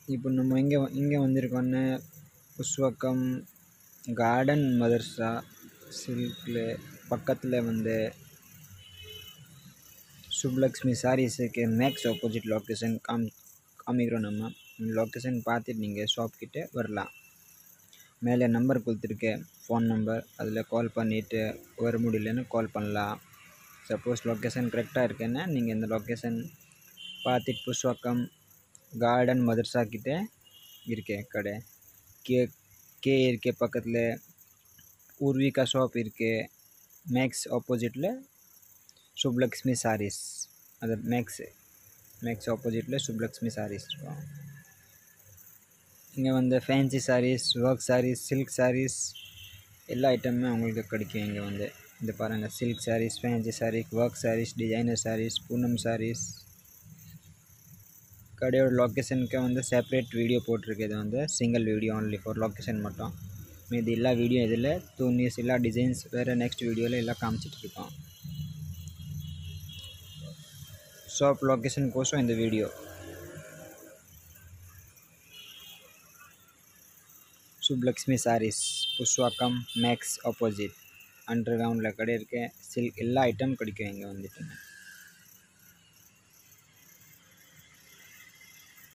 இப்போ நம்ம இங்கே இங்கே வந்திருக்கோன்னு புஷ்வக்கம் கார்டன் மதர்சா சில்கில் பக்கத்தில் வந்து சுப்லக்ஷ்மி சாரீஸுக்கு மேக்ஸ் ஆப்போசிட் லொக்கேஷன் காம் காமிக்கிறோம் நம்ம லொக்கேஷன் பார்த்துட்டு நீங்கள் ஷாப் கிட்டே வரலாம் மேலே நம்பர் கொடுத்துருக்கேன் ஃபோன் நம்பர் அதில் கால் பண்ணிவிட்டு வர முடியலன்னு கால் பண்ணலாம் சப்போஸ் லொக்கேஷன் கரெக்டாக இருக்குன்னா நீங்கள் இந்த லொக்கேஷன் பார்த்துட்டு புஷ்வக்கம் கார்டன் மதர்சா கிட்டே இருக்கேன் கடை கே கே இருக்கே பக்கத்தில் பூர்விகா ஷாப் இருக்கு மேக்ஸ் ஆப்போசிட்டில் சுப்லக்ஷ்மி சாரீஸ் அது மேக்ஸ் மேக்ஸ் ஆப்போசிட்டில் சுப்லக்ஷ்மி சாரீஸ் இருக்கும் இங்கே வந்து fancy sarees work sarees silk sarees எல்லா ஐட்டமுமே உங்களுக்கு கிடைக்கும் இங்கே வந்து இந்த பாருங்கள் silk sarees fancy sarees work sarees designer sarees Poonam sarees கடையோட லொக்கேஷனுக்கு வந்து செப்பரேட் வீடியோ போட்டிருக்கு இது வந்து single video only for location மட்டும் மீதி எல்லா வீடியோ இதில் துணிஸ் எல்லா டிசைன்ஸ் வேறு நெக்ஸ்ட் வீடியோவில் எல்லாம் காமிச்சிட்டு இருக்கோம் ஷாப் லொக்கேஷன் கோசம் இந்த video Subhalakshmi Sarees Purasawalkam Max opposite under கிரவுண்டில் கடை இருக்கு சில்க் எல்லா ஐட்டம் கிடைக்கும் இங்கே வந்துட்டு